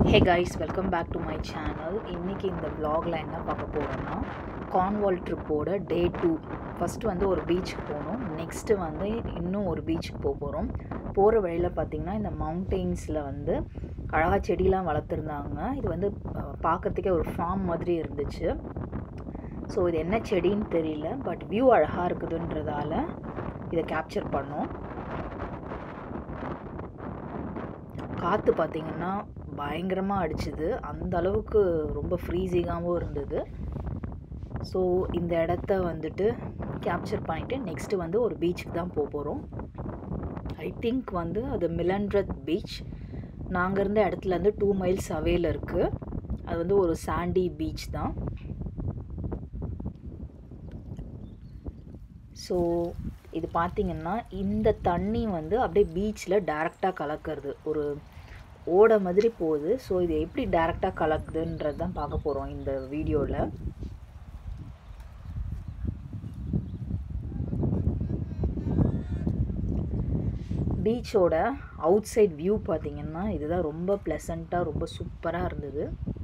hey guys welcome back to my channel இன்றைக்கி இந்த vlogல என்ன பார்க்க போகிறோம்னா கான்வால் ட்ரிப்போட டே டூ ஃபஸ்ட்டு வந்து ஒரு பீச்சுக்கு போகணும் நெக்ஸ்ட்டு வந்து இன்னும் ஒரு பீச்சுக்கு போக போகிறோம் போகிற வழியில் பார்த்திங்கன்னா இந்த மவுண்டெயின்ஸில் வந்து அழகாக செடியெலாம் வளர்த்துருந்தாங்க இது வந்து அஹ், பார்க்கறதுக்கே ஒரு ஃபார்ம் மாதிரி இருந்துச்சு ஸோ இது என்ன செடின்னு தெரியல பட் வியூ அழகாக இருக்குதுன்றதால இதை கேப்சர் பண்ணோம் காற்று பார்த்தீங்கன்னா பயங்கரமாக அடிச்சுது அந்த அளவுக்கு ரொம்ப ஃப்ரீசிங்காகவும் இருந்தது ஸோ இந்த இடத்த வந்துட்டு கேப்சர் பண்ணிவிட்டு நெக்ஸ்ட்டு வந்து ஒரு பீச்சுக்கு தான் போக போகிறோம் ஐ திங்க் வந்து அது மிலன்ட்ரத் பீச் நாங்கள் இருந்த இடத்துலேருந்து டூ மைல்ஸ் அவேல இருக்குது அது வந்து ஒரு சாண்டி பீச் தான் ஸோ இது பார்த்தீங்கன்னா இந்த தண்ணி வந்து அப்படியே பீச்சில் டைரெக்டாக கலக்கிறது ஒரு ஓட மாதிரி போகுது ஸோ இது எப்படி டைரெக்டாக கலக்குதுன்றது தான் பார்க்க போகிறோம் இந்த வீடியோவில் பீச்சோட அவுட் சைட் வியூ பார்த்தீங்கன்னா இதுதான் ரொம்ப ப்ளசண்ட்டாக ரொம்ப சூப்பராக இருந்தது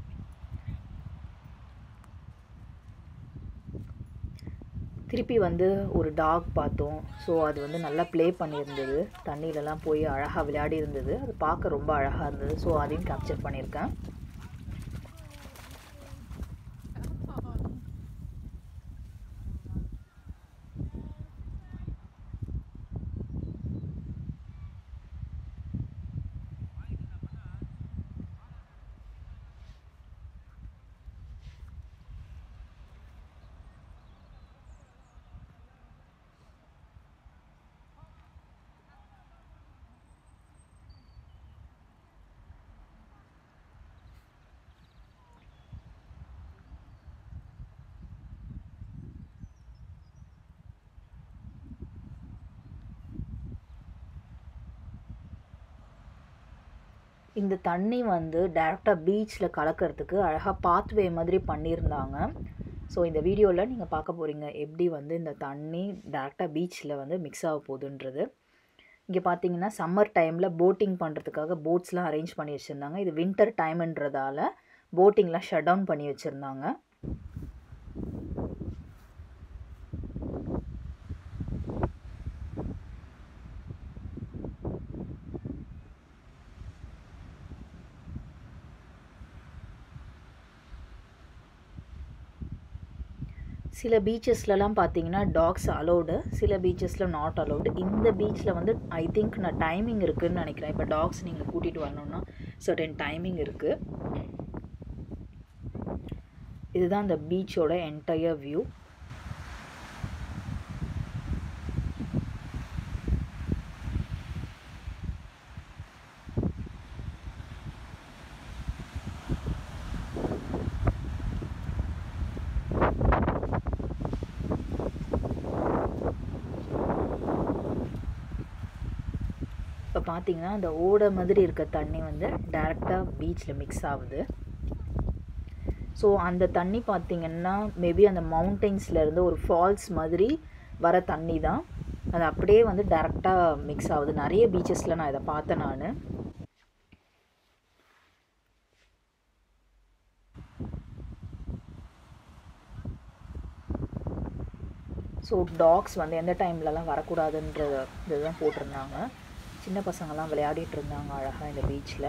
திருப்பி வந்து ஒரு டாக் பார்த்தோம் ஸோ அது வந்து நல்லா ப்ளே பண்ணியிருந்தது தண்ணியிலலாம் போய் அழகாக விளையாடி இருந்தது அது பார்க்க ரொம்ப அழகாக இருந்தது ஸோ அதையும் கேப்சர் பண்ணியிருக்கேன் இந்த தண்ணி வந்து டேரெக்டாக பீச்சில் கலக்கிறதுக்கு அழகாக பாத்வே மாதிரி பண்ணியிருந்தாங்க ஸோ இந்த வீடியோவில் நீங்கள் பார்க்க போகிறீங்க எப்படி வந்து இந்த தண்ணி டேரெக்டாக பீச்சில் வந்து மிக்ஸ் ஆக போகுதுன்றது இங்கே பார்த்தீங்கன்னா சம்மர் டைமில் போட்டிங் பண்ணுறதுக்காக போட்ஸ்லாம் அரேஞ்ச் பண்ணி வச்சுருந்தாங்க இது வின்டர் டைம்ன்றதால போட்டிங்லாம் ஷட் டவுன் பண்ணி வச்சுருந்தாங்க சில பீச்சஸ்லலாம் பார்த்தீங்கன்னா டாக்ஸ் அலோடு சில பீச்சஸில் நாட் அலோடு இந்த பீச்சில் வந்து ஐ திங்க் நான் டைமிங் இருக்குதுன்னு நினைக்கிறேன் இப்போ டாக்ஸ் நீங்கள் கூட்டிகிட்டு வரணுன்னா சர்டன் டைமிங் இருக்குது இதுதான் அந்த பீச்சோட என்டையர் வியூ இப்போ பார்த்தீங்கன்னா அந்த ஓடை மாதிரி இருக்க தண்ணி வந்து டேரெக்டாக பீச்சில் மிக்ஸ் ஆகுது ஸோ அந்த தண்ணி பார்த்தீங்கன்னா மேபி அந்த மவுண்டெயின்ஸில் இருந்து ஒரு ஃபால்ஸ் மாதிரி வர தண்ணி தான் அது அப்படியே வந்து டேரெக்டாக மிக்ஸ் ஆகுது நிறைய பீச்சஸில் நான் இதை பார்த்தேன் நான் ஸோ டாக்ஸ் வந்து எந்த டைம்லலாம் வரக்கூடாதுன்ற இதுதான் போட்டிருந்தாங்க சின்ன பசங்கள்லாம் விளையாடிட்டு இருந்தாங்க அழகாக இந்த பீச்சில்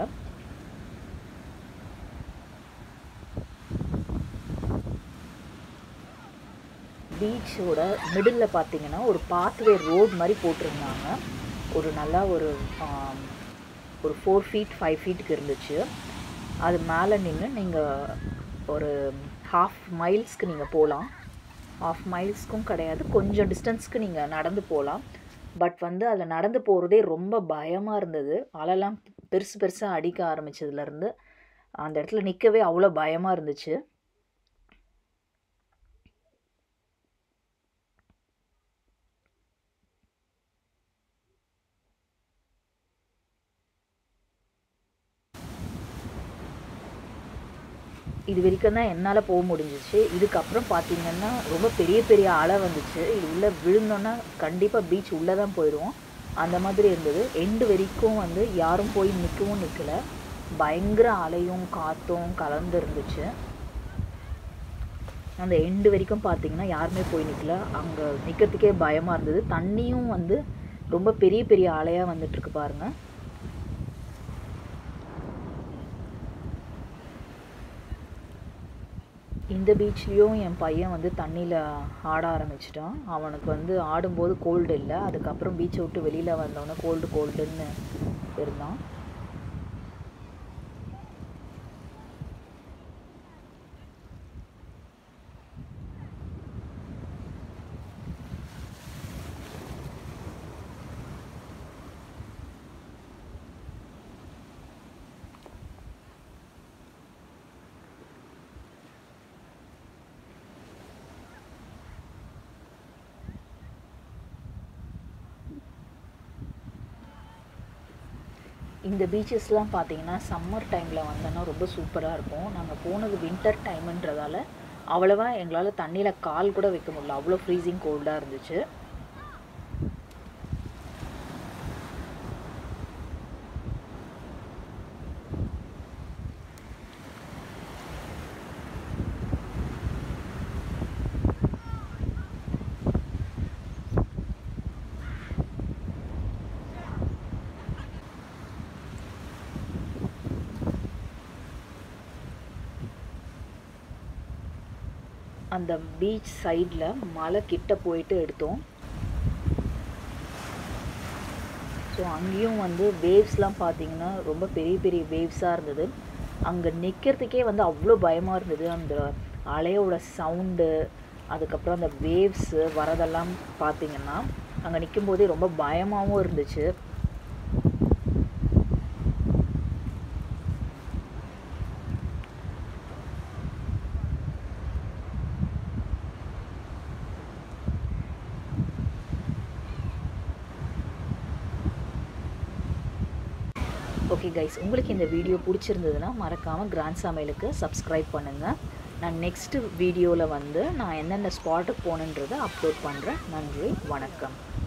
பீச்சோட மிடில் பார்த்தீங்கன்னா ஒரு பாத்வே ரோட் மாதிரி போட்டிருந்தாங்க ஒரு நல்லா ஒரு ஆம், ஒரு ஃபோர் ஃபீட் ஃபைவ் ஃபீட்டுக்கு இருந்துச்சு அது மேலே நின்று நீங்கள் ஒரு ஹாஃப் மைல்ஸ்க்கு நீங்கள் போகலாம் ஹாஃப் மைல்ஸ்க்கும் கிடையாது கொஞ்சம் டிஸ்டன்ஸ்க்கு நீங்கள் நடந்து போகலாம் பட் வந்து அதில் நடந்து போகிறதே ரொம்ப பயமாக இருந்தது அலைலாம் பெருசு பெருசாக அடிக்க ஆரம்பிச்சதுலேருந்து அந்த இடத்துல நிற்கவே அவ்வளோ பயமாக இருந்துச்சு இது வரைக்கும் தான் என்னால் போக முடிஞ்சிச்சு இதுக்கப்புறம் பார்த்தீங்கன்னா ரொம்ப பெரிய பெரிய அலை வந்துச்சு இது உள்ளே விழுந்தோன்னா கண்டிப்பாக பீச் உள்ளே தான் போயிடுவோம் அந்த மாதிரி இருந்தது எண்டு வரைக்கும் வந்து யாரும் போய் நிற்கவும் நிற்கல பயங்கர அலையும் காற்றும் கலந்து இருந்துச்சு அந்த எண்டு வரைக்கும் பார்த்தீங்கன்னா யாருமே போய் நிற்கல அங்கே நிற்கிறதுக்கே பயமாக இருந்தது தண்ணியும் வந்து ரொம்ப பெரிய பெரிய அலையாக வந்துட்டுருக்கு பாருங்கள் இந்த பீச்லேயும் என் பையன் வந்து தண்ணியில் ஆட ஆரம்பிச்சிட்டான் அவனுக்கு வந்து ஆடும்போது கோல்டு இல்லை அதுக்கப்புறம் பீச்சை விட்டு வெளியில் வந்தவொடனே கோல்டு கோல்டுன்னு இருந்தான் இந்த பீச்சஸ்லாம் பார்த்தீங்கன்னா சம்மர் டைமில் வந்தோன்னா ரொம்ப சூப்பராக இருக்கும் நாங்கள் போனது வின்டர் டைமுன்றதால அவ்வளோவா எங்களால் தண்ணியில் கால் கூட வைக்க முடியல அவ்வளோ ஃப்ரீசிங் கோல்டாக இருந்துச்சு அந்த பீச் சைடில் மலை கிட்ட போயிட்டு எடுத்தோம் ஸோ அங்கேயும் வந்து வேவ்ஸ்லாம் பார்த்தீங்கன்னா ரொம்ப பெரிய பெரிய வேவ்ஸாக இருந்தது அங்கே நிற்கிறதுக்கே வந்து அவ்வளோ பயமாக இருந்தது அந்த அலையோட சவுண்டு அதுக்கப்புறம் அந்த வேவ்ஸு வரதெல்லாம் பார்த்தீங்கன்னா அங்கே நிற்கும் போதே ரொம்ப பயமாகவும் இருந்துச்சு ஓகே கைஸ் உங்களுக்கு இந்த வீடியோ பிடிச்சிருந்ததுன்னா மறக்காமல் கிராண்ட் சமையலுக்கு சப்ஸ்கிரைப் பண்ணுங்கள் நான் நெக்ஸ்ட்டு வீடியோவில் வந்து நான் எந்தெந்த ஸ்பாட்டுக்கு போகணுன்றதை அப்லோட் பண்ணுறேன் நன்றி வணக்கம்